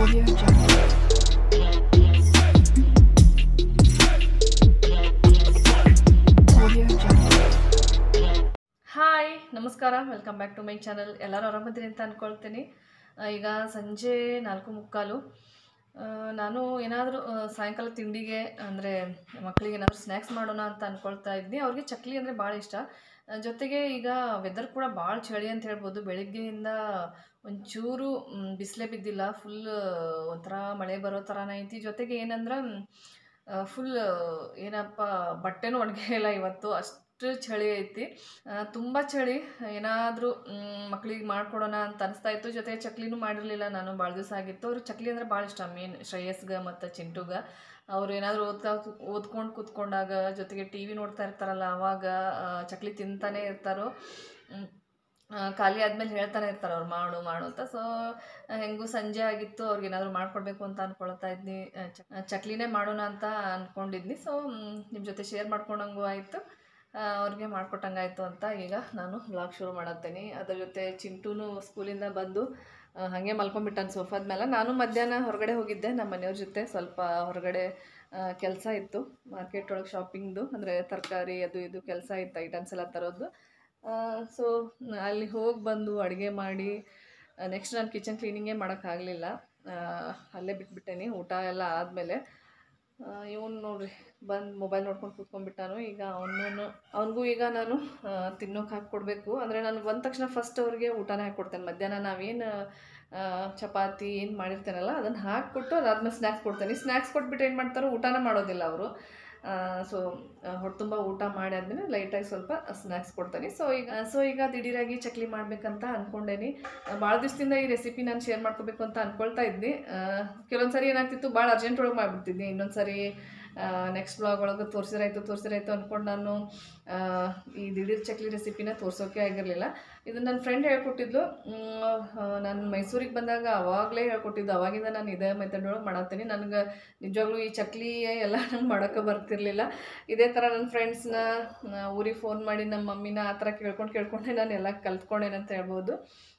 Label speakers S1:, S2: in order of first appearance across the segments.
S1: Audio Jungle. Audio Jungle.
S2: Hi ನಮಸ್ಕಾರ welcome back to my channel ಎಲ್ಲರೂ ಆರಾಮದಿರಿ ಅಂತ ಅಂದ್ಕೊಳ್ತೀನಿ ಆ, ಈಗ ಸಂಜೆ ನಾಲ್ಕು ಮುಕ್ಕಾಲು ಆ, ನಾನು ಏನಾದರೂ ಸಾಯಂಕಾಲ ತಿಂಡಿಗೆ ಅಂದರೆ ಮಕ್ಕಳಿಗೆ ಏನಾದರೂ ಸ್ನ್ಯಾಕ್ಸ್ ಮಾಡೋಣ ಅಂತ ಅಂದ್ಕೊಳ್ತಾ ಇದ್ನಿ ಅವ್ರಿಗೆ ಚಕ್ಲಿ ಅಂದರೆ ಭಾಳ ಇಷ್ಟ ಆ, ಜೊತೆಗೆ ಈಗ ವೆದರ್ ಕೂಡ ಭಾಳ ಚಳಿ ಅಂತ ಹೇಳ್ಬೋದು ಬೆಳಿಗ್ಗೆಯಿಂದ ಒಂಚೂರು ಬಿಸಿಲೇ ಬಿದ್ದಿಲ್ಲ ಫುಲ್ ಒಂಥರ ಮಳೆ ಬರೋ ಥರನೇ ಐತಿ ಜೊತೆಗೆ ಏನಂದ್ರೆ ಫುಲ್ ಏನಪ್ಪ ಬಟ್ಟೆನೂ ಒಣಗೇ ಇಲ್ಲ ಇವತ್ತು ಅಷ್ಟು ಚಳಿ ಐತಿ ತುಂಬ ಚಳಿ ಏನಾದರೂ ಮಕ್ಳಿಗೆ ಮಾಡ್ಕೊಡೋಣ ಅಂತ ಅನಿಸ್ತಾ ಇತ್ತು ಜೊತೆಗೆ ಚಕ್ಲಿನೂ ಮಾಡಿರಲಿಲ್ಲ ನಾನು ಭಾಳ ದಿವಸ ಆಗಿತ್ತು ಅವ್ರಿಗೆ ಚಕ್ಲಿ ಅಂದರೆ ಭಾಳ ಇಷ್ಟ ಮೇನ್ ಶ್ರೇಯಸ್ಗೆ ಮತ್ತು ಚಿಂಟುಗೆ ಅವ್ರು ಏನಾದರೂ ಓದ್ತಾ ಓದ್ಕೊಂಡು ಕೂತ್ಕೊಂಡಾಗ ಜೊತೆಗೆ ಟಿ ವಿ ನೋಡ್ತಾ ಇರ್ತಾರಲ್ಲ ಆವಾಗ ಆ, ಚಕ್ಲಿ ತಿಂತಾನೆ ಇರ್ತಾರೋ ಮ್, ಆ, ಖಾಲಿ ಆದಮೇಲೆ ಹೇಳ್ತಾನೆ ಇರ್ತಾರೆ ಅವ್ರು ಮಾಡು ಮಾಡು ಅಂತ ಸೊ ಹೆಂಗೂ ಸಂಜೆ ಆಗಿತ್ತು ಅವ್ರಿಗೆ ಏನಾದರೂ ಮಾಡ್ಕೊಡ್ಬೇಕು ಅಂತ ಅಂದ್ಕೊಳ್ತಾ ಇದ್ನಿ ಆ, ಚ- ಆ, ಚಕ್ಲಿನೇ ಮಾಡೋಣ ಅಂತ ಅಂದ್ಕೊಂಡಿದ್ನಿ ಸೊ ನಿಮ್ಮ ಜೊತೆ ಶೇರ್ ಮಾಡ್ಕೊಂಡಂಗೂ ಆಯಿತು ಅವ್ರಿಗೆ ಮಾಡ್ಕೊಟ್ಟಂಗಾಯ್ತು ಅಂತ ಈಗ ನಾನು ವ್ಲಾಗ್ ಶುರು ಮಾಡತ್ತೇನೆ ಅದ್ರ ಜೊತೆ ಚಿಂಟೂನು ಸ್ಕೂಲಿಂದ ಬಂದು ಆ, ಹಾಗೆ ಮಲ್ಕೊಂಡ್ಬಿಟ್ಟಾನ ಸೋಫಾದ ಮೇಲೆ ನಾನು ಮಧ್ಯಾಹ್ನ ಹೊರಗಡೆ ಹೋಗಿದ್ದೆ ನಮ್ಮ ಮನೆಯವ್ರ ಜೊತೆ ಸ್ವಲ್ಪ ಹೊರಗಡೆ ಕೆಲಸ ಇತ್ತು ಮಾರ್ಕೆಟ್ ಒಳಗೆ ಶಾಪಿಂಗ್ದು ಅಂದರೆ ತರಕಾರಿ ಅದು ಇದು ಕೆಲಸ ಇತ್ತು ಐಟಮ್ಸ್ ಎಲ್ಲ ತರೋದು ಸೊ ಅಲ್ಲಿ ಹೋಗಿ ಬಂದು ಅಡುಗೆ ಮಾಡಿ ನೆಕ್ಸ್ಟ್ ನಾನು ಕಿಚನ್ ಕ್ಲೀನಿಂಗೇ ಮಾಡೋಕ್ಕಾಗಲಿಲ್ಲ ಅಲ್ಲೇ ಬಿಟ್ಬಿಟ್ಟೇನಿ ಊಟ ಎಲ್ಲ ಆದಮೇಲೆ ಇವನು ನೋಡ್ರಿ ಬಂದು ಮೊಬೈಲ್ ನೋಡ್ಕೊಂಡು ಕೂತ್ಕೊಂಡ್ಬಿಟ್ಟಾನು ಈಗ ಅವನು ಅವನಿಗೂ ಈಗ ನಾನು ತಿನ್ನೋಕೆ ಹಾಕ್ಕೊಡ್ಬೇಕು ಅಂದರೆ ನಾನು ಬಂದ ತಕ್ಷಣ ಫಸ್ಟ್ ಅವ್ರಿಗೆ ಊಟನೇ ಹಾಕ್ಕೊಡ್ತೇನೆ ಮಧ್ಯಾಹ್ನ ನಾವೇನು ಚಪಾತಿ ಏನು ಮಾಡಿರ್ತೇನಲ್ಲ ಅದನ್ನು ಹಾಕ್ಕೊಟ್ಟು ಅದಾದ್ಮೇಲೆ ಸ್ನ್ಯಾಕ್ಸ್ ಕೊಡ್ತೇನೆ ಸ್ನ್ಯಾಕ್ಸ್ ಕೊಟ್ಬಿಟ್ಟು ಏನು ಮಾಡ್ತಾರೋ ಊಟನೇ ಮಾಡೋದಿಲ್ಲ ಅವರು ಸೊ ಹೊಟ್ಟೆ ತುಂಬ ಊಟ ಮಾಡಿ ಆದಮೇಲೆ ಲೈಟಾಗಿ ಸ್ವಲ್ಪ ಸ್ನ್ಯಾಕ್ಸ್ ಕೊಡ್ತೀನಿ ಸೊ ಈಗ ಸೊ ಈಗ ದಿಢೀರಾಗಿ ಚಕ್ಲಿ ಮಾಡಬೇಕಂತ ಅಂದ್ಕೊಂಡೇನಿ ಭಾಳ ದಿವಸದಿಂದ ಈ ರೆಸಿಪಿ ನಾನು ಶೇರ್ ಮಾಡ್ಕೋಬೇಕು ಅಂತ ಅಂದ್ಕೊಳ್ತಾ ಇದ್ದೆ ಕೆಲವೊಂದು ಸರಿ ಏನಾಗ್ತಿತ್ತು ಭಾಳ ಅರ್ಜೆಂಟ್ ಒಳಗೆ ಮಾಡಿಬಿಡ್ತಿದ್ದೆ ಇನ್ನೊಂದು ಸರಿ ನೆಕ್ಸ್ಟ್ ಬ್ಲಾಗ್ ಒಳಗೆ ತೋರಿಸಿರಾಯ್ತು ತೋರಿಸಿರಾಯ್ತು ಅಂದ್ಕೊಂಡು ನಾನು ಆ, ಈ ದಿಢೀರ್ ಚಕ್ಲಿ ರೆಸಿಪಿನ ತೋರ್ಸೋಕೆ ಆಗಿರಲಿಲ್ಲ ಇದು ನನ್ನ ಫ್ರೆಂಡ್ ಹೇಳ್ಕೊಟ್ಟಿದ್ಲು ನಾನು ಮೈಸೂರಿಗೆ ಬಂದಾಗ ಅವಾಗಲೇ ಹೇಳ್ಕೊಟ್ಟಿದ್ದು ಅವಾಗಿಂದ ನಾನು ಇದೇ ಮೆಥಡ್ ಒಳಗೆ ಮಾಡತ್ತೀನಿ ನನಗೆ ನಿಜವಾಗ್ಲೂ ಈ ಚಕ್ಲಿ ಎಲ್ಲ ನಂಗೆ ಮಾಡೋಕ್ಕೆ ಬರ್ತಿರ್ಲಿಲ್ಲ ಇದೇ ಥರ ನನ್ನ ಫ್ರೆಂಡ್ಸ್ನ ಊರಿಗೆ ಫೋನ್ ಮಾಡಿ ನಮ್ಮ ಮಮ್ಮಿನ ಆ ಥರ ಕೇಳ್ಕೊಂಡು ಕೇಳ್ಕೊಂಡೆ ನಾನು ಎಲ್ಲ ಕಲ್ತ್ಕೊಂಡೇನಂತ ಹೇಳ್ಬೋದು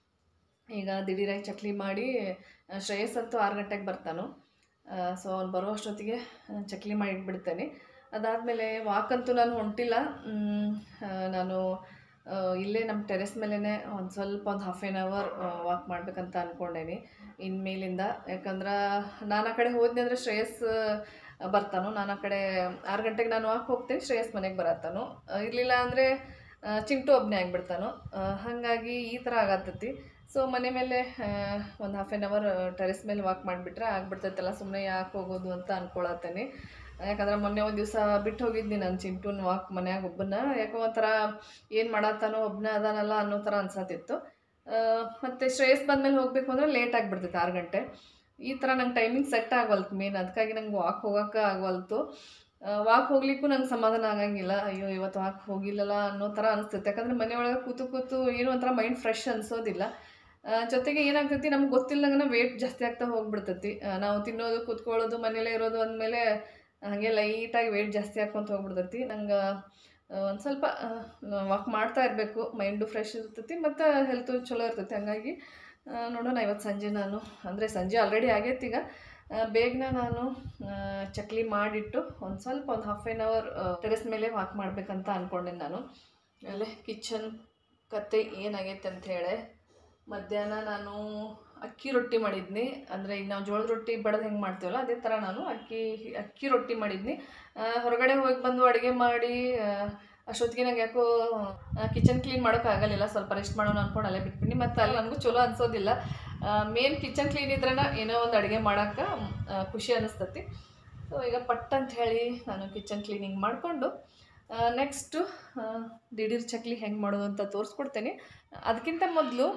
S2: ಈಗ ದಿಢೀರಾಗಿ ಚಕ್ಲಿ ಮಾಡಿ ಆ, ಶ್ರೇಯಸ್ ಅಂತೂ ಆರು ಗಂಟೆಗೆ ಬರ್ತಾನು ಸೊ ಅವ್ನು ಬರೋ ಅಷ್ಟೊತ್ತಿಗೆ ಆ, ಚಕ್ಲಿ ಮಾಡಿಟ್ಬಿಡ್ತೇನೆ ಅದಾದಮೇಲೆ ವಾಕಂತೂ ನಾನು ಹೊಂಟಿಲ್ಲ ಮ್, ಆ, ನಾನು ಆ, ಇಲ್ಲೇ ನಮ್ಮ ಟೆರೆಸ್ ಮೇಲೇ ಒಂದು ಸ್ವಲ್ಪ ಒಂದು ಹಾಫ್ ಆ್ಯನ್ ಅವರ್ ವಾಕ್ ಮಾಡ್ಬೇಕಂತ ಅಂದ್ಕೊಂಡೇನಿ ಇನ್ಮೇಲಿಂದ ಯಾಕಂದ್ರೆ ನಾನು ಆ ಕಡೆ ಹೋದ್ನಿ ಅಂದರೆ ಶ್ರೇಯಸ್ ಆ, ಬರ್ತಾನು ನಾನು ಆ ಕಡೆ ಆರು ಗಂಟೆಗೆ ನಾನು ವಾಕ್ ಹೋಗ್ತೀನಿ ಶ್ರೇಯಸ್ ಮನೆಗೆ ಬರತ್ತಾನು ಇರಲಿಲ್ಲ ಅಂದರೆ ಚಿಂಟು ಒಬ್ಬನೇ ಆಗಿಬಿಡ್ತಾನು ಹಾಗಾಗಿ ಈ ಥರ ಆಗತ್ತೈತಿ ಸೊ ಮನೆ ಮೇಲೆ ಒಂದು ಹಾಫ್ ಆ್ಯನ್ ಅವರ್ ಟೆರೆಸ್ ಮೇಲೆ ವಾಕ್ ಮಾಡಿಬಿಟ್ರೆ ಆಗ್ಬಿಡ್ತೈತಲ್ಲ ಸುಮ್ಮನೆ ಯಾಕೆ ಹೋಗೋದು ಅಂತ ಅಂದ್ಕೊಳತ್ತೇನೆ ಯಾಕಂದ್ರೆ ಮೊನ್ನೆ ಒಂದು ದಿವಸ ಬಿಟ್ಟು ಹೋಗಿದ್ನಿ ನಾನು ಚಿಂಟುನ ವಾಕ್ ಮನ್ಯಾಗ ಒಬ್ಬನ ಯಾಕೋ ಒಂಥರ ಏನು ಮಾಡತ್ತಾನೋ ಒಬ್ಬನೇ ಅದಾನಲ್ಲ ಅನ್ನೋ ಥರ ಅನ್ಸತ್ತಿತ್ತು ಮತ್ತು ಶ್ರೇಯಸ್ ಬಂದಮೇಲೆ ಹೋಗಬೇಕು ಅಂದರೆ ಲೇಟ್ ಆಗಿಬಿಡ್ತೈತೆ ಆರು ಗಂಟೆ ಈ ಥರ ನಂಗೆ ಟೈಮಿಂಗ್ ಸೆಟ್ ಆಗವಲ್ತು ಮೇನ್ ಅದಕ್ಕಾಗಿ ನಂಗೆ ವಾಕ್ ಹೋಗೋಕೆ ಆಗವಲ್ತು ವಾಕ್ ಹೋಗ್ಲಿಕ್ಕೂ ನಂಗೆ ಸಮಾಧಾನ ಆಗಂಗಿಲ್ಲ ಅಯ್ಯೋ ಇವತ್ತು ವಾಕ್ ಹೋಗಿಲ್ಲಲ್ಲ ಅನ್ನೋ ಥರ ಅನಿಸ್ತೈತೆ ಯಾಕಂದರೆ ಮನೆಯೊಳಗೆ ಕೂತು ಕೂತು ಏನೋ ಒಂಥರ ಮೈಂಡ್ ಫ್ರೆಶ್ ಅನ್ಸೋದಿಲ್ಲ ಆ, ಜೊತೆಗೆ ಏನಾಗ್ತೈತಿ ನಮ್ಗೆ ಗೊತ್ತಿಲ್ಲದಂಗೆ ವೇಟ್ ಜಾಸ್ತಿ ಆಗ್ತಾ ಹೋಗ್ಬಿಡ್ತೈತಿ ಆ, ನಾವು ತಿನ್ನೋದು ಕೂತ್ಕೊಳ್ಳೋದು ಮನೇಲೇ ಇರೋದು ಅಂದಮೇಲೆ ಹಾಗೆ ಲೈಟಾಗಿ ವೇಟ್ ಜಾಸ್ತಿ ಹಾಕ್ಕೊಂತ ಹೋಗ್ಬಿಡ್ತೈತಿ ನಂಗೆ ಒಂದು ಸ್ವಲ್ಪ ವಾಕ್ ಮಾಡ್ತಾ ಇರಬೇಕು ಮೈಂಡು ಫ್ರೆಶ್ ಇರ್ತೈತಿ ಮತ್ತು ಹೆಲ್ತು ಚಲೋ ಇರ್ತೈತಿ ಹಂಗಾಗಿ ಆ, ನೋಡೋಣ ಇವತ್ತು ಸಂಜೆ ನಾನು ಅಂದರೆ ಸಂಜೆ ಆಲ್ರೆಡಿ ಆಗೈತಿ ಈಗ ಆ, ಬೇಗನೆ ನಾನು ಆ, ಚಕ್ಲಿ ಮಾಡಿಟ್ಟು ಒಂದು ಸ್ವಲ್ಪ ಒಂದು ಹಾಫ್ ಆ್ಯನ್ ಅವರ್ ಟೆರೆಸ್ ಮೇಲೆ ವಾಕ್ ಮಾಡ್ಬೇಕಂತ ಅಂದ್ಕೊಂಡೆ ನಾನು ಅಲ್ಲೇ ಕಿಚನ್ ಕತೆ ಏನಾಗೈತೆ ಅಂತ ಹೇಳಿ ಮಧ್ಯಾಹ್ನ ನಾನು ಅಕ್ಕಿ ರೊಟ್ಟಿ ಮಾಡಿದ್ನಿ ಅಂದರೆ ಈಗ ನಾವು ಜೋಳದ ರೊಟ್ಟಿ ಬಡದು ಹೆಂಗೆ ಮಾಡ್ತೀವಲ್ಲ ಅದೇ ಥರ ನಾನು ಅಕ್ಕಿ ಅಕ್ಕಿ ರೊಟ್ಟಿ ಮಾಡಿದ್ನಿ ಆ, ಹೊರಗಡೆ ಹೋಗಿ ಬಂದು ಅಡುಗೆ ಮಾಡಿ ಆ, ಅಷ್ಟೊತ್ತಿಗೆ ನಂಗೆ ಯಾಕೋ ಕಿಚನ್ ಕ್ಲೀನ್ ಮಾಡೋಕೆ ಆಗಲಿಲ್ಲ ಸ್ವಲ್ಪ ರೆಸ್ಟ್ ಮಾಡೋಣ ಅಂದ್ಕೊಂಡು ಅಲ್ಲೇ ಬಿಟ್ಬಿಟ್ಟು ಮತ್ತು ಅಲ್ಲಿ ನನಗೂ ಚಲೋ ಅನ್ಸೋದಿಲ್ಲ ಮೇನ್ ಕಿಚನ್ ಕ್ಲೀನ್ ಇದ್ರನ ಏನೋ ಒಂದು ಅಡುಗೆ ಮಾಡೋಕೆ ಖುಷಿ ಅನಿಸ್ತತಿ ಸೊ ಈಗ ಪಟ್ ಅಂತ ಹೇಳಿ ನಾನು ಕಿಚನ್ ಕ್ಲೀನಿಂಗ್ ಮಾಡಿಕೊಂಡು ನೆಕ್ಸ್ಟು ದಿಢೀರ್ ಚಕ್ಲಿ ಹೆಂಗೆ ಮಾಡೋದು ಅಂತ ತೋರಿಸ್ಕೊಡ್ತೇನೆ ಅದಕ್ಕಿಂತ ಮೊದಲು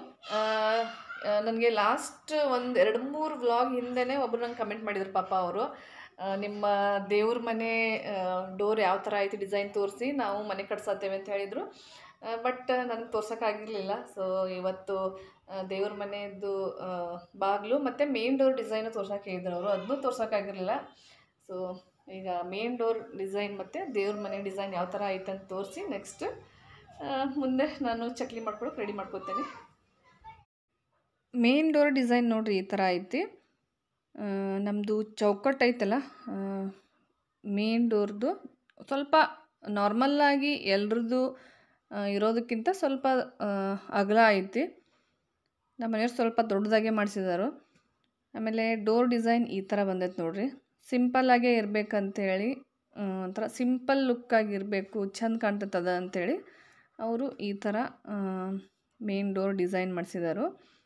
S2: ನನಗೆ ಲಾಸ್ಟ್ ಒಂದು ಎರಡು ಮೂರು ವ್ಲಾಗ್ ಹಿಂದೆನೇ ಒಬ್ಬರು ನಂಗೆ ಕಮೆಂಟ್ ಮಾಡಿದ್ರು ಪಾಪ ಅವರು ನಿಮ್ಮ ದೇವ್ರ ಮನೆ ಡೋರ್ ಯಾವ ಥರ ಐತಿ ಡಿಸೈನ್ ತೋರಿಸಿ ನಾವು ಮನೆ ಕಟ್ಸತ್ತೇವೆ ಅಂತ ಹೇಳಿದರು ಬಟ್ ನನಗೆ ತೋರ್ಸೋಕ್ಕಾಗಿರಲಿಲ್ಲ ಸೊ ಇವತ್ತು ಆ, ದೇವ್ರ ಮನೆಯದ್ದು ಬಾಗಿಲು ಮತ್ತು ಮೇನ್ ಡೋರ್ ಡಿಸೈನು ತೋರ್ಸೋಕೆ ಹೇಳಿದ್ರು ಅವರು ಅದನ್ನೂ ತೋರ್ಸೋಕ್ಕಾಗಿರಲಿಲ್ಲ ಸೊ ಈಗ ಮೇನ್ ಡೋರ್ ಡಿಸೈನ್ ಮತ್ತು ದೇವ್ರ ಮನೆ ಡಿಸೈನ್ ಯಾವ ಥರ ಐತೆ ಅಂತ ತೋರಿಸಿ ನೆಕ್ಸ್ಟ್ ಮುಂದೆ ನಾನು ಚಕ್ಲಿ ಮಾಡ್ಕೊಳಕ್ಕೆ ರೆಡಿ ಮಾಡ್ಕೊತೇನೆ ಮೇನ್ ಡೋರ್ ಡಿಸೈನ್ ನೋಡ್ರಿ ಈ ಥರ ಐತಿ ನಮ್ಮದು ಚೌಕಟ್ಟು ಐತಲ್ಲ ಮೇನ್ ಡೋರ್ದು ಸ್ವಲ್ಪ ನಾರ್ಮಲ್ಲಾಗಿ ಎಲ್ರದ್ದು ಇರೋದಕ್ಕಿಂತ ಸ್ವಲ್ಪ ಆ, ಅಗಲ ಐತಿ ನಮ್ಮ ಮನೆಯವ್ರು ಸ್ವಲ್ಪ ದೊಡ್ಡದಾಗೆ ಮಾಡಿಸಿದಾರು ಆಮೇಲೆ ಡೋರ್ ಡಿಸೈನ್ ಈ ಥರ ಬಂದೈತೆ ನೋಡ್ರಿ ಸಿಂಪಲ್ಲಾಗೇ ಇರಬೇಕಂತೇಳಿ ಒಂಥರ ಸಿಂಪಲ್ ಲುಕ್ಕಾಗಿರಬೇಕು ಚಂದ ಕಾಣ್ತದ ಅಂಥೇಳಿ ಅವರು ಈ ಥರ ಮೇನ್ ಡೋರ್ ಡಿಸೈನ್ ಮಾಡಿಸಿದಾರು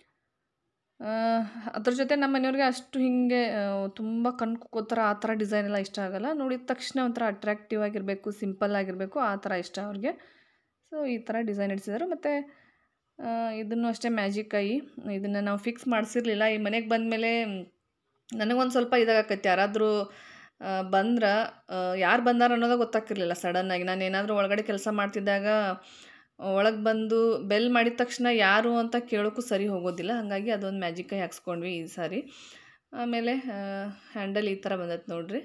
S2: ಅದ್ರ ಜೊತೆ ನಮ್ಮ ಮನೆಯವ್ರಿಗೆ ಅಷ್ಟು ಹೀಗೆ ತುಂಬ ಕಣ್ ಕುಕ್ಕೋಥರ ಆ ಥರ ಡಿಸೈನ್ ಎಲ್ಲ ಇಷ್ಟ ಆಗಲ್ಲ ನೋಡಿದ ತಕ್ಷಣ ಒಂಥರ ಅಟ್ರಾಕ್ಟಿವ್ ಆಗಿರಬೇಕು ಸಿಂಪಲ್ ಆಗಿರಬೇಕು ಆ ಥರ ಇಷ್ಟ ಅವ್ರಿಗೆ ಸೊ ಈ ಥರ ಡಿಸೈನ್ ಇಡಿಸಿದ್ದಾರೆ ಮತ್ತು ಇದನ್ನು ಅಷ್ಟೇ ಮ್ಯಾಜಿಕ್ ಐ ಇದನ್ನು ನಾವು ಫಿಕ್ಸ್ ಮಾಡಿಸಿರ್ಲಿಲ್ಲ ಈ ಮನೆಗೆ ಬಂದಮೇಲೆ ನನಗೊಂದು ಸ್ವಲ್ಪ ಇದಾಗಕ್ಕೈತಿ ಯಾರಾದರೂ ಬಂದ್ರೆ ಯಾರು ಬಂದಾರ ಅನ್ನೋದು ಗೊತ್ತಾಗ್ತಿರ್ಲಿಲ್ಲ ಸಡನ್ನಾಗಿ ನಾನು ಏನಾದರೂ ಒಳಗಡೆ ಕೆಲಸ ಮಾಡ್ತಿದ್ದಾಗ ಒಳಗೆ ಬಂದು ಬೆಲ್ ಮಾಡಿದ ತಕ್ಷಣ ಯಾರು ಅಂತ ಕೇಳೋಕ್ಕೂ ಸರಿ ಹೋಗೋದಿಲ್ಲ ಹಾಗಾಗಿ ಅದೊಂದು ಮ್ಯಾಜಿಕ್ ಐ ಹಾಕ್ಸ್ಕೊಂಡ್ವಿ ಈ ಸಾರಿ ಆಮೇಲೆ ಹ್ಯಾಂಡಲ್ ಈ ಥರ ಬಂದೈತೆ ನೋಡ್ರಿ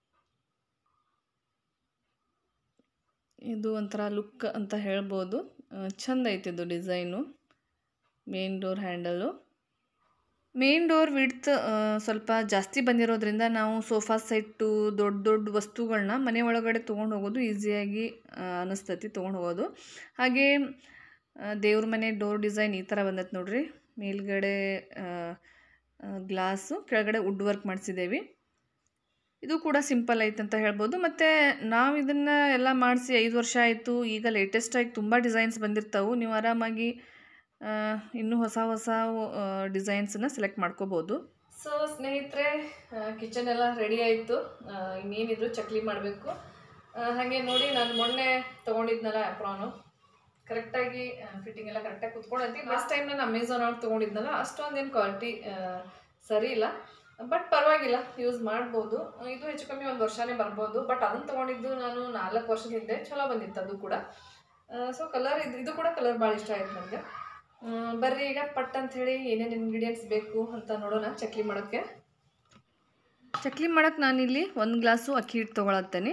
S2: ಇದು ಒಂಥರ ಲುಕ್ ಅಂತ ಹೇಳ್ಬೋದು ಆ, ಚಂದ ಐತಿ ಇದು design main door handle main door width ಸ್ವಲ್ಪ ಜಾಸ್ತಿ ಬಂದಿರೋದ್ರಿಂದ ನಾವು ಸೋಫಾ ಸೆಟ್ಟು ದೊಡ್ಡ ದೊಡ್ಡ ವಸ್ತುಗಳನ್ನ ಮನೆ ಒಳಗಡೆ ತೊಗೊಂಡು ಹೋಗೋದು ಈಸಿಯಾಗಿ ಅನ್ನಿಸ್ತೈತಿ ತೊಗೊಂಡು ಹೋಗೋದು ಹಾಗೆ ದೇವ್ರ ಮನೆ ಡೋರ್ ಡಿಸೈನ್ ಈ ಥರ ಬಂದೈತೆ ನೋಡ್ರಿ ಮೇಲ್ಗಡೆ ಗ್ಲಾಸು ಕೆಳಗಡೆ ವುಡ್ ವರ್ಕ್ ಮಾಡಿಸಿದ್ದೇವೆ ಇದು ಕೂಡ ಸಿಂಪಲ್ ಐತೆ ಅಂತ ಹೇಳ್ಬೋದು ಮತ್ತು ನಾವು ಇದನ್ನು ಎಲ್ಲ ಮಾಡಿಸಿ ಐದು ವರ್ಷ ಆಯಿತು ಈಗ ಲೇಟೆಸ್ಟಾಗಿ ತುಂಬ ಡಿಸೈನ್ಸ್ ಬಂದಿರ್ತಾವೆ ನೀವು ಆರಾಮಾಗಿ ಆ, ಇನ್ನೂ ಹೊಸ ಹೊಸ ಡಿಸೈನ್ಸನ್ನ ಸೆಲೆಕ್ಟ್ ಮಾಡ್ಕೋಬೋದು ಸೊ ಸ್ನೇಹಿತರೆ ಕಿಚನ್ ಎಲ್ಲ ರೆಡಿ ಆಯಿತು ಇನ್ನೇನಿದ್ರು ಚಕ್ಲಿ ಮಾಡಬೇಕು ಹಾಗೆ ನೋಡಿ ನಾನು ಮೊನ್ನೆ ತೊಗೊಂಡಿದ್ನಲ್ಲ ಆ್ಯಪ್ರಾನು ಕರೆಕ್ಟಾಗಿ ಫಿಟ್ಟಿಂಗ್ ಎಲ್ಲ ಕರೆಕ್ಟಾಗಿ ಕುತ್ಕೊಂಡೈತಿ ಲಾಸ್ಟ್ ಟೈಮ್ ನಾನು ಅಮೆಝಾನ್ ಒಳಗೆ ತೊಗೊಂಡಿದ್ನಲ್ಲ ಅಷ್ಟೊಂದೇನು ಕ್ವಾಲಿಟಿ ಸರಿ ಇಲ್ಲ ಬಟ್ ಪರವಾಗಿಲ್ಲ ಯೂಸ್ ಮಾಡ್ಬೋದು ಇದು ಹೆಚ್ಚು ಕಮ್ಮಿ ಒಂದು ವರ್ಷನೇ ಬರ್ಬೋದು ಬಟ್ ಅದನ್ನು ತೊಗೊಂಡಿದ್ದು ನಾನು ನಾಲ್ಕು ವರ್ಷದ ಹಿಂದೆ ಚಲೋ ಬಂದಿತ್ತು ಅದು ಕೂಡ ಸೊ ಕಲರ್ ಇದು ಇದು ಕೂಡ ಕಲರ್ ಭಾಳ ಇಷ್ಟ ಆಯ್ತು ನನಗೆ ಬರ್ರಿ ಈಗ ಪಟ್ ಅಂತ ಹೇಳಿ ಏನೇನು ಇಂಗ್ರೀಡಿಯೆಂಟ್ಸ್ ಬೇಕು ಅಂತ ನೋಡೋಣ ಚಕ್ಲಿ ಮಾಡೋಕ್ಕೆ ಚಕ್ಲಿ ಮಾಡೋಕ್ಕೆ ನಾನಿಲ್ಲಿ ಒಂದು ಗ್ಲಾಸು ಅಕ್ಕಿ ಹಿಟ್ಟು ತೊಗೊಳತ್ತೇನೆ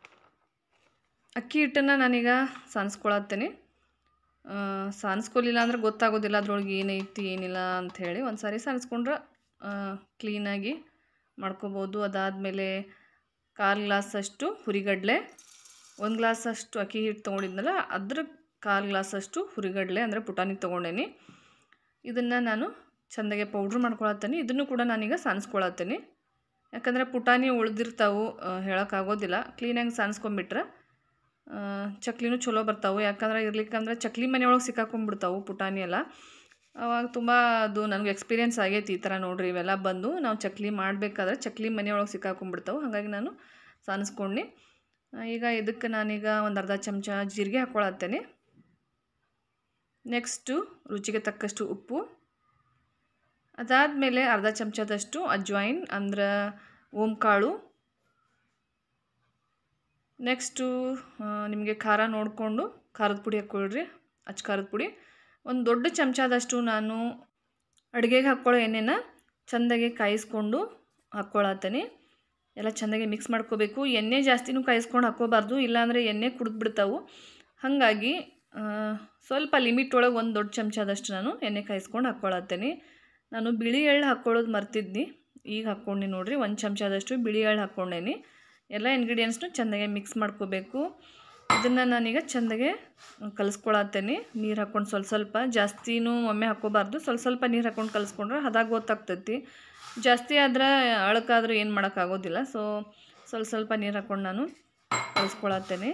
S2: ಅಕ್ಕಿ ಹಿಟ್ಟನ್ನು ನಾನೀಗ ಸಾನ್ಸ್ಕೊಳತ್ತೇನೆ ಸಾನ್ಸ್ಕೊಲಿಲ್ಲ ಅಂದ್ರೆ ಗೊತ್ತಾಗೋದಿಲ್ಲ ಅದ್ರೊಳಗೆ ಏನೈತಿ ಏನಿಲ್ಲ ಅಂಥೇಳಿ ಒಂದು ಸಾರಿ ಸಾನ್ಸ್ಕೊಂಡ್ರೆ ಕ್ಲೀನಾಗಿ ಮಾಡ್ಕೋಬೋದು ಅದಾದಮೇಲೆ ಕಾಲು ಗ್ಲಾಸಷ್ಟು ಹುರಿಗಡಲೆ ಒಂದು ಗ್ಲಾಸಷ್ಟು ಅಕ್ಕಿ ಹಿಟ್ಟು ತೊಗೊಂಡಿದ್ನಲ್ಲ ಅದ್ರ ಕಾಲು ಗ್ಲಾಸಷ್ಟು ಹುರಿಗಡಲೆ ಅಂದರೆ ಪುಟಾಣಿ ತೊಗೊಂಡೇನಿ ಇದನ್ನು ನಾನು ಚೆಂದಾಗೆ ಪೌಡ್ರ್ ಮಾಡ್ಕೊಳತ್ತೇನೆ ಇದನ್ನು ಕೂಡ ನಾನೀಗ ಸಾನ್ಸ್ಕೊಳತ್ತೇನೆ ಯಾಕಂದರೆ ಪುಟಾಣಿ ಉಳ್ದಿರ್ತಾವು ಹೇಳೋಕ್ಕಾಗೋದಿಲ್ಲ ಕ್ಲೀನಾಗಿ ಸಾನ್ಸ್ಕೊಂಬಿಟ್ರೆ ಆ, ಚಕ್ಲಿನೂ ಚಲೋ ಬರ್ತಾವೆ ಯಾಕಂದ್ರೆ ಇರ್ಲಿಕ್ಕಂದ್ರೆ ಚಕ್ಲಿ ಮನೆಯೊಳಗೆ ಸಿಕ್ಕಾಕೊಂಡ್ಬಿಡ್ತಾವು ಪುಟಾಣಿ ಎಲ್ಲ ಅವಾಗ ತುಂಬ ಅದು ನನಗೆ ಎಕ್ಸ್ಪೀರಿಯೆನ್ಸ್ ಆಗೈತಿ ಈ ಥರ ನೋಡ್ರಿ ಇವೆಲ್ಲ ಬಂದು ನಾವು ಚಕ್ಲಿ ಮಾಡಬೇಕಾದ್ರೆ ಚಕ್ಲಿ ಮನೆಯೊಳಗೆ ಸಿಕ್ಕಾಕೊಂಡ್ಬಿಡ್ತಾವೆ ಹಾಗಾಗಿ ನಾನು ಸಾನಿಸ್ಕೊಂಡು ಈಗ ಇದಕ್ಕೆ ನಾನೀಗ ಒಂದು ಅರ್ಧ ಚಮಚ ಜೀರಿಗೆ ಹಾಕ್ಕೊಳತ್ತೇನೆ ನೆಕ್ಸ್ಟು ರುಚಿಗೆ ತಕ್ಕಷ್ಟು ಉಪ್ಪು ಅದಾದಮೇಲೆ ಅರ್ಧ ಚಮಚದಷ್ಟು ಅಜ್ವಾಯಿನ್ ಅಂದ್ರೆ ಓಂಕಾಳು ನೆಕ್ಸ್ಟು ನಿಮಗೆ ಖಾರ ನೋಡಿಕೊಂಡು ಖಾರದ ಪುಡಿ ಹಾಕ್ಕೊಳ್ರಿ ಅಚ್ಚ ಖಾರದ ಪುಡಿ ಒಂದು ದೊಡ್ಡ ಚಮಚದಷ್ಟು ನಾನು ಅಡುಗೆಗೆ ಹಾಕ್ಕೊಳ್ಳೋ ಎಣ್ಣೆನ ಚೆಂದಾಗಿ ಕಾಯಿಸ್ಕೊಂಡು ಹಾಕ್ಕೊಳತ್ತೇನೆ ಎಲ್ಲ ಚೆಂದಾಗಿ ಮಿಕ್ಸ್ ಮಾಡ್ಕೋಬೇಕು ಎಣ್ಣೆ ಜಾಸ್ತಿನೂ ಕಾಯಿಸ್ಕೊಂಡು ಹಾಕ್ಕೋಬಾರ್ದು ಇಲ್ಲಾಂದರೆ ಎಣ್ಣೆ ಕುಡಿದ್ಬಿಡ್ತಾವು ಹಾಗಾಗಿ ಆ, ಸ್ವಲ್ಪ ಲಿಮಿಟ್ ಒಳಗೆ ಒಂದು ದೊಡ್ಡ ಚಮಚದಷ್ಟು ನಾನು ಎಣ್ಣೆ ಕಾಯಿಸ್ಕೊಂಡು ಹಾಕ್ಕೊಳತ್ತೇನೆ ನಾನು ಬಿಳಿ ಎಳ್ಳು ಹಾಕ್ಕೊಳ್ಳೋದು ಮರ್ತಿದ್ನಿ ಈಗ ಹಾಕ್ಕೊಂಡು ನೋಡ್ರಿ ಒಂದು ಚಮಚದಷ್ಟು ಬಿಳಿ ಎಳ್ಳು ಹಾಕ್ಕೊಂಡೇನಿ ಎಲ್ಲ ಇಂಗ್ರೀಡಿಯೆಂಟ್ಸ್ನು ಚೆಂದಾಗೆ ಮಿಕ್ಸ್ ಮಾಡ್ಕೋಬೇಕು ಇದನ್ನು ನಾನೀಗ ಚೆಂದಾಗೆ ಕಲಿಸ್ಕೊಳತ್ತೇನೆ ನೀರು ಹಾಕ್ಕೊಂಡು ಸ್ವಲ್ಪ ಸ್ವಲ್ಪ ಜಾಸ್ತಿನೂ ಒಮ್ಮೆ ಹಾಕ್ಕೋಬಾರ್ದು ಸ್ವಲ್ಪ ಸ್ವಲ್ಪ ನೀರು ಹಾಕ್ಕೊಂಡು ಕಲಿಸ್ಕೊಂಡ್ರೆ ಹದಾಗ ಗೊತ್ತಾಗ್ತೈತಿ ಜಾಸ್ತಿ ಆದ್ರೆ ಅಳಕಾದ್ರೆ ಏನು ಮಾಡೋಕ್ಕಾಗೋದಿಲ್ಲ ಸೊ ಸ್ವಲ್ಪ ಸ್ವಲ್ಪ ನೀರು ಹಾಕ್ಕೊಂಡು ನಾನು ಕಲಿಸ್ಕೊಳತ್ತೇನೆ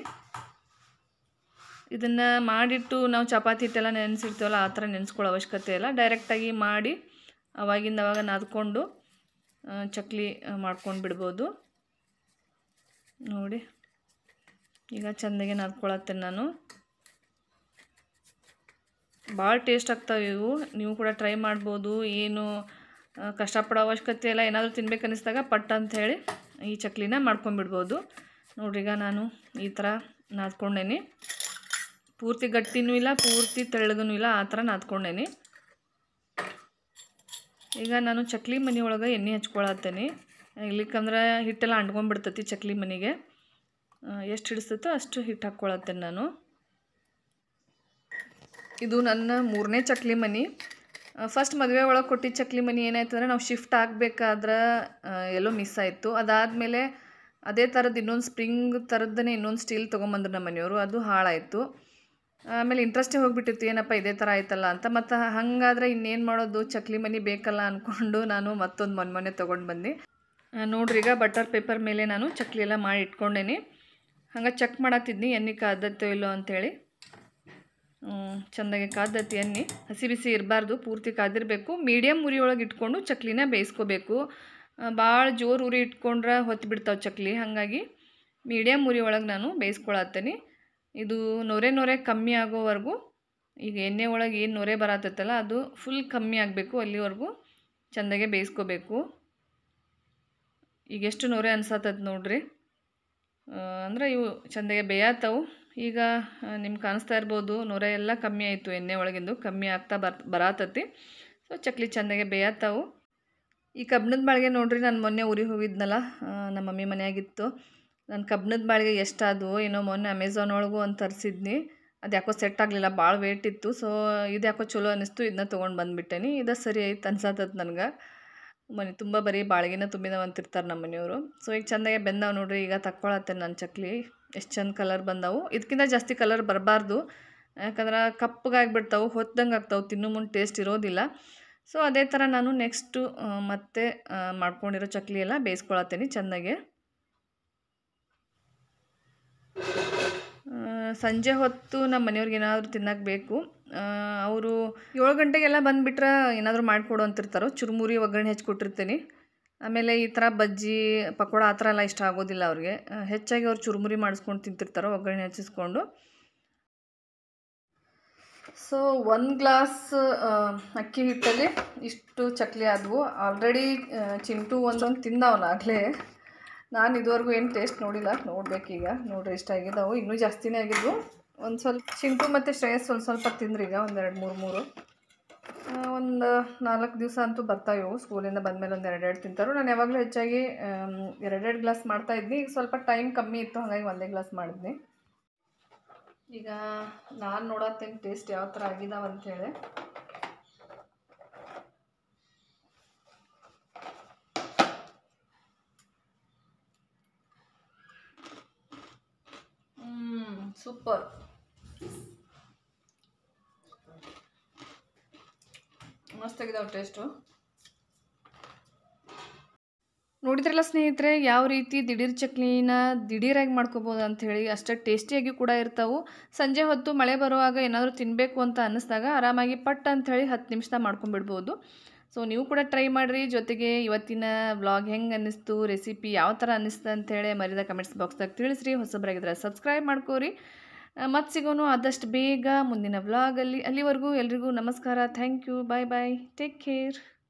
S2: ಇದನ್ನು ಮಾಡಿಟ್ಟು ನಾವು ಚಪಾತಿ ಹಿಟ್ಟೆಲ್ಲ ನೆನೆಸಿರ್ತೀವಲ್ಲ ಆ ಥರ ನೆನೆಸ್ಕೊಳ್ಳೋ ಅವಶ್ಯಕತೆ ಇಲ್ಲ ಡೈರೆಕ್ಟಾಗಿ ಮಾಡಿ ಅವಾಗಿಂದ ಅವಾಗ ನಾದ್ಕೊಂಡು ಆ, ಚಕ್ಲಿ ಮಾಡ್ಕೊಂಡು ಬಿಡ್ಬೋದು ನೋಡಿ ಈಗ ಚೆಂದಾಗೆ ನಾದ್ಕೊಳತ್ತೇನೆ ನಾನು ಭಾಳ ಟೇಸ್ಟ್ ಆಗ್ತಾವೆ ಇವು ನೀವು ಕೂಡ ಟ್ರೈ ಮಾಡ್ಬೋದು ಏನು ಆ, ಕಷ್ಟಪಡೋ ಅವಶ್ಯಕತೆ ಇಲ್ಲ ಏನಾದರೂ ತಿನ್ಬೇಕು ಅನ್ನಿಸ್ದಾಗ ಪಟ್ ಅಂತ ಹೇಳಿ ಈ ಚಕ್ಲಿನ ಮಾಡ್ಕೊಂಬಿಡ್ಬೋದು ನೋಡ್ರಿ ಈಗ ನಾನು ಈ ಥರ ನಾದ್ಕೊಂಡೇನಿ ಪೂರ್ತಿ ಗಟ್ಟಿನೂ ಇಲ್ಲ ಪೂರ್ತಿ ತೆಳ್ಳಗೂ ಇಲ್ಲ ಆ ಥರ ನಾದ್ಕೊಂಡೇನಿ ಈಗ ನಾನು ಚಕ್ಲಿ ಮನೆ ಒಳಗೆ ಎಣ್ಣೆ ಹಚ್ಕೊಳತ್ತೇನೆ ಇಲ್ಲಿಕ್ಕಂದ್ರೆ ಹಿಟ್ಟೆಲ್ಲ ಅಂಟ್ಕೊಂಡ್ಬಿಡ್ತೈತಿ ಚಕ್ಲಿ ಮನೆಗೆ ಎಷ್ಟು ಹಿಡಿಸ್ತೈತೋ ಅಷ್ಟು ಹಿಟ್ಟು ಹಾಕ್ಕೊಳತ್ತೇನೆ ನಾನು ಇದು ನನ್ನ ಮೂರನೇ ಚಕ್ಲಿ ಮನೆ ಫಸ್ಟ್ ಮದುವೆ ಒಳಗೆ ಕೊಟ್ಟಿದ್ದ ಚಕ್ಲಿ ಮನಿ ಏನಾಯ್ತು ಅಂದರೆ ನಾವು ಶಿಫ್ಟ್ ಆಗಬೇಕಾದ್ರೆ ಎಲ್ಲೋ ಮಿಸ್ ಆಯಿತು ಅದಾದಮೇಲೆ ಅದೇ ಥರದ್ದು ಇನ್ನೊಂದು ಸ್ಪ್ರಿಂಗ್ ಥರದ್ದನೇ ಇನ್ನೊಂದು ಸ್ಟೀಲ್ ತೊಗೊಂಬಂದ್ರು ನಮ್ಮ ಮನೆಯವರು ಅದು ಹಾಳಾಯಿತು ಆಮೇಲೆ ಇಂಟ್ರೆಸ್ಟೇ ಹೋಗ್ಬಿಟ್ಟಿತ್ತು ಏನಪ್ಪ ಇದೇ ಥರ ಆಯ್ತಲ್ಲ ಅಂತ ಮತ್ತು ಹಾಗಾದ್ರೆ ಇನ್ನೇನು ಮಾಡೋದು ಚಕ್ಲಿ ಮನಿ ಬೇಕಲ್ಲ ಅಂದ್ಕೊಂಡು ನಾನು ಮತ್ತೊಂದು ಮೊನ್ನೆ ಮೊನ್ನೆ ತೊಗೊಂಡು ಬಂದು ಆ, ನೋಡ್ರಿ ಈಗ ಬಟರ್ ಪೇಪರ್ ಮೇಲೆ ನಾನು ಚಕ್ಲಿ ಎಲ್ಲ ಮಾಡಿ ಇಟ್ಕೊಂಡೇನಿ ಹಂಗೆ ಚೆಕ್ ಮಾಡತ್ತಿದ್ನಿ ಎಣ್ಣೆ ಕಾದತ್ತೋ ಇಲ್ಲೋ ಅಂಥೇಳಿ ಚೆಂದಾಗಿ ಕಾದತ್ತಿ ಎಣ್ಣೆ ಹಸಿ ಬಿಸಿ ಇರಬಾರ್ದು ಪೂರ್ತಿ ಕಾದಿರಬೇಕು ಮೀಡಿಯಮ್ ಉರಿ ಒಳಗೆ ಇಟ್ಕೊಂಡು ಚಕ್ಲಿನ ಬೇಯಿಸ್ಕೋಬೇಕು ಭಾಳ ಜೋರು ಉರಿ ಇಟ್ಕೊಂಡ್ರೆ ಹೊತ್ತು ಬಿಡ್ತಾವೆ ಚಕ್ಲಿ ಹಾಗಾಗಿ ಮೀಡಿಯಮ್ ಉರಿ ಒಳಗೆ ನಾನು ಬೇಯಿಸ್ಕೊಳತ್ತೇನೆ ಇದು ನೊರೆ ನೊರೆ ಕಮ್ಮಿ ಆಗೋವರೆಗೂ ಈಗ ಎಣ್ಣೆ ಒಳಗೆ ಏನು ನೊರೆ ಬರತ್ತೈತಲ್ಲ ಅದು ಫುಲ್ ಕಮ್ಮಿ ಆಗಬೇಕು ಅಲ್ಲಿವರೆಗೂ ಚೆಂದಾಗೆ ಬೇಯಿಸ್ಕೋಬೇಕು ಈಗ ಎಷ್ಟು ನೊರೆ ಅನ್ಸತ್ತದ ನೋಡ್ರಿ ಅಂದರೆ ಇವು ಚೆಂದಾಗೆ ಬೇಯತ್ತವು ಈಗ ನಿಮ್ಗೆ ಕಾಣಿಸ್ತಾ ಇರ್ಬೋದು ನೊರೆ ಎಲ್ಲ ಕಮ್ಮಿ ಆಯಿತು ಎಣ್ಣೆ ಒಳಗಿಂದು ಕಮ್ಮಿ ಆಗ್ತಾ ಬರ್ ಬರತತಿ ಸೊ ಚಕ್ಲಿ ಚೆಂದಾಗೆ ಬೇಯತ್ತವು ಈ ಕಬ್ಬಿಣದ ಬಾಳಿಗೆ ನೋಡ್ರಿ ನಾನು ಮೊನ್ನೆ ಊರಿಗೆ ಹೋಗಿದ್ನಲ್ಲ ಆ, ನಮ್ಮ ಮಮ್ಮಿ ಮನೆಯಾಗಿತ್ತು ನಾನು ಕಬ್ಬಿಣದ ಬಾಳಿಗೆ ಎಷ್ಟಾದವು ಏನೋ ಮೊನ್ನೆ ಅಮೆಝಾನ್ ಒಳಗೂ ಒಂದು ತರಿಸಿದ್ನಿ ಅದು ಯಾಕೋ ಸೆಟ್ ಆಗಲಿಲ್ಲ ಭಾಳ ವೇಟ್ ಇತ್ತು ಸೊ ಇದು ಯಾಕೋ ಚಲೋ ಅನ್ನಿಸ್ತು ಇದನ್ನ ತೊಗೊಂಡು ಬಂದುಬಿಟ್ಟೇನಿ ಇದು ಸರಿ ಐತೆ ಅನ್ಸತ್ತದ ನನಗೆ ಮನೆ ತುಂಬ ಬರೀ ಬಾಳಿಗೆನ ತುಂಬಿದವ ಅಂತಿರ್ತಾರೆ ನಮ್ಮ ಮನೆಯವರು ಸೊ ಈಗ ಚೆಂದಾಗೆ ಬೆಂದವು ನೋಡ್ರಿ ಈಗ ತಕ್ಕೊಳತ್ತೆ ನನ್ನ ಚಕ್ಲಿ ಎಷ್ಟು ಚಂದ ಕಲರ್ ಬಂದವು ಇದಕ್ಕಿಂತ ಜಾಸ್ತಿ ಕಲರ್ ಬರಬಾರ್ದು ಯಾಕಂದ್ರೆ ಕಪ್ಪಗಾಗಿಬಿಡ್ತಾವೆ ಹೊತ್ತಂಗೆ ಆಗ್ತಾವೆ ತಿನ್ನೋ ಮುಂದೆ ಟೇಸ್ಟ್ ಇರೋದಿಲ್ಲ ಸೊ ಅದೇ ಥರ ನಾನು ನೆಕ್ಸ್ಟು ಮತ್ತೆ ಆ, ಮಾಡ್ಕೊಂಡಿರೋ ಚಕ್ಲಿ ಎಲ್ಲ ಬೇಯಿಸ್ಕೊಳತ್ತೇನೆ ಚೆಂದಾಗೆ ಆ, ಸಂಜೆ ಹೊತ್ತು ನಮ್ಮ ಮನೆಯವ್ರಿಗೆ ಏನಾದರೂ ತಿನ್ನಕ್ಕೆ ಬೇಕು ಅವರು ಏಳು ಗಂಟೆಗೆಲ್ಲ ಬಂದುಬಿಟ್ರೆ ಏನಾದರೂ ಮಾಡಿಕೊಡು ಅಂತಿರ್ತಾರೋ ಚುರುಮುರಿ ಒಗ್ಗರಣೆ ಹೆಚ್ಚಿ ಕೊಟ್ಟಿರ್ತೀನಿ ಆಮೇಲೆ ಈ ಥರ ಬಜ್ಜಿ ಪಕೋಡ ಆ ಥರ ಎಲ್ಲ ಇಷ್ಟ ಆಗೋದಿಲ್ಲ ಅವ್ರಿಗೆ ಆ, ಹೆಚ್ಚಾಗಿ ಅವ್ರು ಚುರುಮುರಿ ಮಾಡಿಸ್ಕೊಂಡು ತಿಂತಿರ್ತಾರೋ ಒಗ್ಗರಣೆ ಹೆಚ್ಚಿಸ್ಕೊಂಡು ಸೊ ಒಂದು ಗ್ಲಾಸ್ ಅಕ್ಕಿ ಹಿಟ್ಟಲ್ಲಿ ಇಷ್ಟು ಚಕ್ಲಿ ಆದವು ಆಲ್ರೆಡಿ ಚಿಂಟು ಒಂದೊಂದು ತಿಂದವನಾಗಲೇ ನಾನು ಇದುವರೆಗೂ ಏನು ಟೇಸ್ಟ್ ನೋಡಿಲ್ಲ ನೋಡ್ಬೇಕೀಗ ನೋಡ್ರಿ ಇಷ್ಟ ಆಗಿದ್ದಾವೆ ಇನ್ನೂ ಜಾಸ್ತಿನೇ ಆಗಿದ್ವು ಒಂದು ಸ್ವಲ್ಪ ಚಿಂಟು ಮತ್ತು ಶ್ರೇಯಸ್ ಸ್ವಲ್ಪ ಸ್ವಲ್ಪ ತಿಂದ್ರಿ ಈಗ ಒಂದೆರಡು ಮೂರು ಮೂರು ಒಂದು ನಾಲ್ಕು ದಿವಸ ಅಂತೂ ಬರ್ತಾವೆ ಇವು ಸ್ಕೂಲಿಂದ ಬಂದಮೇಲೆ ಒಂದು ಎರಡೆರಡು ತಿಂತಾರೋ ನಾನು ಯಾವಾಗಲೂ ಹೆಚ್ಚಾಗಿ ಆಮ್, ಎರಡೆರಡು ಗ್ಲಾಸ್ ಮಾಡ್ತಾಯಿದ್ನಿ ಈಗ ಸ್ವಲ್ಪ ಟೈಮ್ ಕಮ್ಮಿ ಇತ್ತು ಹಾಗಾಗಿ ಒಂದೇ ಗ್ಲಾಸ್ ಮಾಡಿದ್ನಿ ಈಗ ನಾನು ನೋಡತ್ತೇನೆ ಟೇಸ್ಟ್ ಯಾವ ಥರ ಆಗಿದಾವ ಅಂಥೇಳಿ ಸೂಪರ್ ಮಸ್ತಾಗಿದಾವೆ ಟೇಸ್ಟು ನೋಡಿದ್ರಲ್ಲ ಸ್ನೇಹಿತರೆ ಯಾವ ರೀತಿ ದಿಢೀರ್ ಚಕ್ಲಿನ ದಿಢೀರಾಗಿ ಮಾಡ್ಕೋಬೋದು ಅಂಥೇಳಿ ಅಷ್ಟೇ ಟೇಸ್ಟಿಯಾಗಿ ಕೂಡ ಇರ್ತಾವೆ ಸಂಜೆ ಹೊತ್ತು ಮಳೆ ಬರುವಾಗ ಏನಾದರೂ ತಿನ್ನಬೇಕು ಅಂತ ಅನ್ನಿಸ್ದಾಗ ಆರಾಮಾಗಿ ಪಟ್ ಅಂಥೇಳಿ ಹತ್ತು ನಿಮಿಷದಾಗ ಮಾಡ್ಕೊಂಬಿಡ್ಬೋದು ಸೊ ನೀವು ಕೂಡ ಟ್ರೈ ಮಾಡಿರಿ ಜೊತೆಗೆ ಇವತ್ತಿನ ವ್ಲಾಗ್ ಹೆಂಗೆ ಅನ್ನಿಸ್ತು ರೆಸಿಪಿ ಯಾವ ಥರ ಅನ್ನಿಸ್ತು ಅಂಥೇಳಿ ಮರಿದ ಕಮೆಂಟ್ಸ್ ಬಾಕ್ಸ್ದಾಗ ತಿಳಿಸ್ರಿ ಹೊಸಬರಾಗಿದ್ರೆ ಸಬ್ಸ್ಕ್ರೈಬ್ ಮಾಡ್ಕೋರಿ ಮತ್ತೆ ಸಿಗೋನು ಆದಷ್ಟು ಬೇಗ ಮುಂದಿನ ವ್ಲಾಗಲ್ಲಿ ಅಲ್ಲಿವರೆಗೂ ಎಲ್ರಿಗೂ ನಮಸ್ಕಾರ thank you bye bye take care